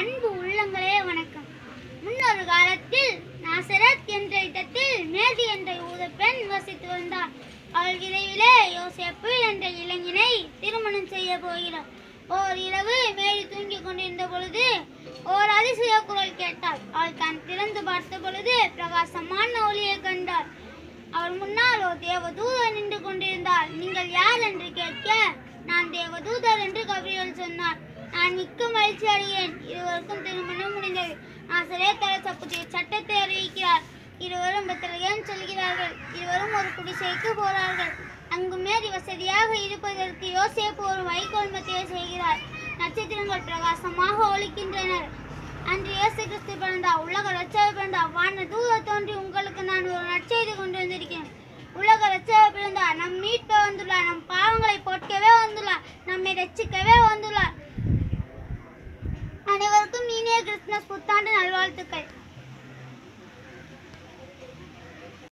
அன்பு உள்ளங்களே வணக்கம் முன்னொரு காலத்தில் நாசரத் என்ற இடத்தில் மேதி என்ற யூத பெண் வசித்து வந்தார் அவள் விரைவிலே யோசேப்பு என்ற இளைஞனை திருமணம் செய்ய போகிறார் ஓர் இரவு மேரி தூங்கிக் கொண்டிருந்த பொழுது ஓர் அதிசய குரல் கேட்டாள் அவள் தான் திறந்து பார்த்த பொழுது பிரகாசமான ஒளியை கண்டாள் அவர் முன்னால் ஒரு தேவதூதர் நின்று கொண்டிருந்தார் நீங்கள் யார் என்று கேட்க நான் தேவதூதர் என்று கபிரியல் சொன்னார் நான் மிக்க மகிழ்ச்சி அடைகிறேன் இருவருக்கும் திருமணம் முடிந்தது நாசரே தரசப்புடைய சட்டத்தை அறிவிக்கிறார் இருவரும் பெத்தலகேம் செல்கிறார்கள் இருவரும் ஒரு குடிசைக்கு போறார்கள் அங்கு மேரி வசதியாக இருப்பதற்கு யோசேப்பு ஒரு வைக்கோல் மத்திய செய்கிறார் நட்சத்திரங்கள் பிரகாசமாக ஒளிக்கின்றனர் அன்று இயேசு கிறிஸ்து பிறந்தார் உலக ரட்சகர் பிறந்தார் வான தூதர் தோன்றி உங்களுக்கு நான் ஒரு நற்செய்தி கொண்டு வந்திருக்கிறேன் உலக ரட்சகர் பிறந்தார் நம் மீட்ப வந்துள்ளார் நம் பாவங்களை போக்கவே வந்துள்ளார் நம்மை ரட்சிக்கவே வந்துள்ளார் அனைவருக்கும் இனிய கிறிஸ்துமஸ் புத்தாண்டு நல்வாழ்த்துக்கள்